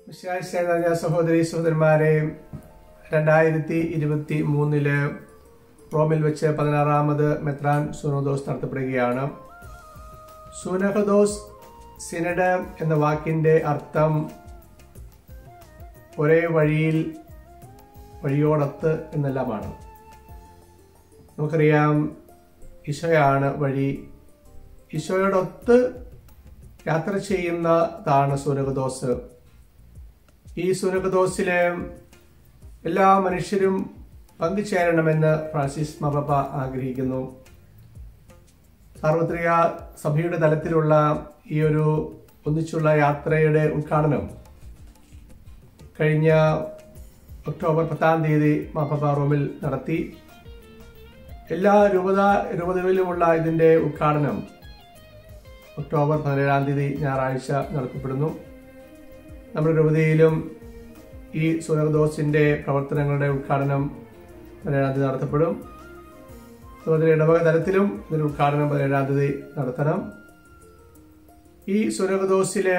വിശ്വാസ സഹോദരി സഹോദരന്മാരെ രണ്ടായിരത്തി ഇരുപത്തി മൂന്നില് റോമിൽ വെച്ച് പതിനാറാമത് മെത്രാൻ സൂനോദോസ് നടത്തപ്പെടുകയാണ് സൂനഹദോസ് സിനഡ് എന്ന വാക്കിന്റെ അർത്ഥം ഒരേ വഴിയിൽ വഴിയോടത്ത് എന്നെല്ലാമാണ് നമുക്കറിയാം ഈശോയാണ് വഴി ഈശോയോടൊത്ത് യാത്ര ചെയ്യുന്നതാണ് സൂനകദോസ് ഈ സൂനകദോസില് എല്ലാ മനുഷ്യരും പങ്കുചേരണമെന്ന് ഫ്രാൻസിസ് മപപ്പ ആഗ്രഹിക്കുന്നു സാർവത്രിക സഭയുടെ തലത്തിലുള്ള ഈ ഒരു ഒന്നിച്ചുള്ള യാത്രയുടെ ഉദ്ഘാടനം കഴിഞ്ഞ ഒക്ടോബർ പത്താം തീയതി മാപ്പപ്പ റോമിൽ നടത്തി എല്ലാ രൂപത രൂപതകളിലുമുള്ള ഇതിന്റെ ഉദ്ഘാടനം ഒക്ടോബർ പതിനേഴാം തീയതി ഞായറാഴ്ച നടത്തപ്പെടുന്നു നമ്മുടെ രൂപതയിലും ഈ സുനകദോസിന്റെ പ്രവർത്തനങ്ങളുടെ ഉദ്ഘാടനം പതിനേഴാം തീയതി നടത്തപ്പെടും അതുപോലെ ഇടവക തലത്തിലും ഇതിന്റെ ഉദ്ഘാടനം പതിനേഴാം തീയതി നടത്തണം ഈ സുനകദോസിലെ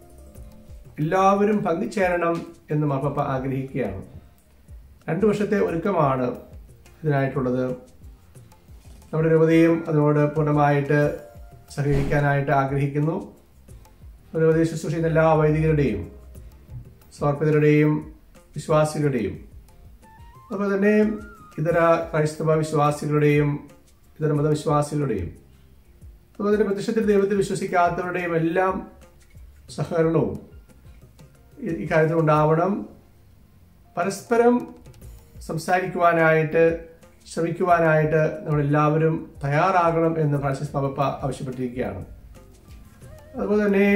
എല്ലാവരും പങ്കുചേരണം എന്ന് മാപ്പപ്പ ആഗ്രഹിക്കുകയാണ് രണ്ടു വർഷത്തെ ഒരുക്കമാണ് ഇതിനായിട്ടുള്ളത് നമ്മുടെ രൂപതയും അതിനോട് പൂർണ്ണമായിട്ട് സഹകരിക്കാനായിട്ട് ആഗ്രഹിക്കുന്നു രൂപതയെ ശുശ്രൂഷിക്കുന്ന എല്ലാ വൈദികരുടെയും സമർപ്പിതരുടെയും വിശ്വാസികളുടെയും അതുപോലെ തന്നെ ഇതര ക്രൈസ്തവ വിശ്വാസികളുടെയും ഇതര മതവിശ്വാസികളുടെയും അതുപോലെ തന്നെ പ്രത്യക്ഷത്തിൽ ദൈവത്തിൽ വിശ്വസിക്കാത്തവരുടെയും എല്ലാം സഹകരണവും ഈ- ഇക്കാര്യത്തിൽ ഉണ്ടാവണം പരസ്പരം സംസാരിക്കുവാനായിട്ട് ശ്രമിക്കുവാനായിട്ട് നമ്മളെല്ലാവരും തയ്യാറാകണം എന്ന് ഫ്രാൻസിസ് പാപ്പ ആവശ്യപ്പെട്ടിരിക്കുകയാണ് അതുപോലെ തന്നെ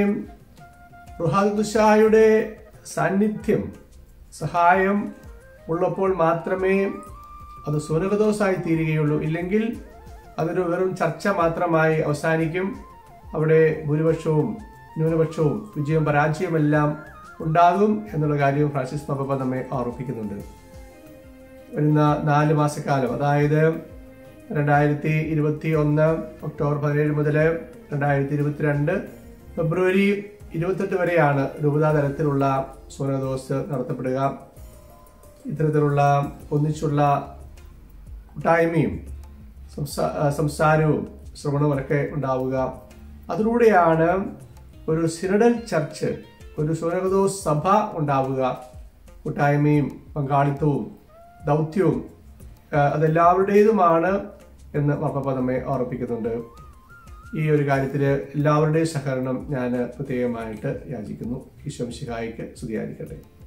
റുഹാദുഷായുടെ സാന്നിധ്യം സഹായം ഉള്ളപ്പോൾ മാത്രമേ അത് സൂനകദോസായി തീരുകയുള്ളൂ ഇല്ലെങ്കിൽ അതൊരു വെറും ചർച്ച മാത്രമായി അവസാനിക്കും അവിടെ ഭൂരിപക്ഷവും ന്യൂനപക്ഷവും വിജയവും പരാജയമെല്ലാം ഉണ്ടാകും എന്നുള്ള കാര്യം ഫ്രാൻസിസ് പാപ്പ നമ്മെ ഓർമ്മിപ്പിക്കുന്നുണ്ട് വരുന്ന നാല് മാസക്കാലം അതായത് രണ്ടായിരത്തി ഇരുപത്തി ഒന്ന് ഒക്ടോബർ പതിനേഴ് മുതൽ രണ്ടായിരത്തി ഇരുപത്തിരണ്ട് ഫെബ്രുവരി ഇരുപത്തെട്ട് വരെയാണ് രൂപതാ തലത്തിലുള്ള സോനദോസ് നടത്തപ്പെടുക ഇത്തരത്തിലുള്ള ഒന്നിച്ചുള്ള കൂട്ടായ്മയും സംസാ- ആ, സംസാരവും ശ്രവണവും ഒക്കെ ഉണ്ടാവുക അതിലൂടെയാണ് ഒരു സിനഡൽ ചർച്ച് ഒരു സൂനകദോസ് സഭ ഉണ്ടാവുക കൂട്ടായ്മയും പങ്കാളിത്തവും ദൗത്യവും ആ, അതെല്ലാവരുടേതുമാണ് എന്ന് മാപ്പപ്പ നമ്മെ ഓർമ്മിപ്പിക്കുന്നുണ്ട് ഈ ഒരു കാര്യത്തിൽ എല്ലാവരുടെയും സഹകരണം ഞാൻ പ്രത്യേകമായിട്ട് യാചിക്കുന്നു ഈശോ മിശിഹായിക്ക് സ്തുതിയായിരിക്കട്ടെ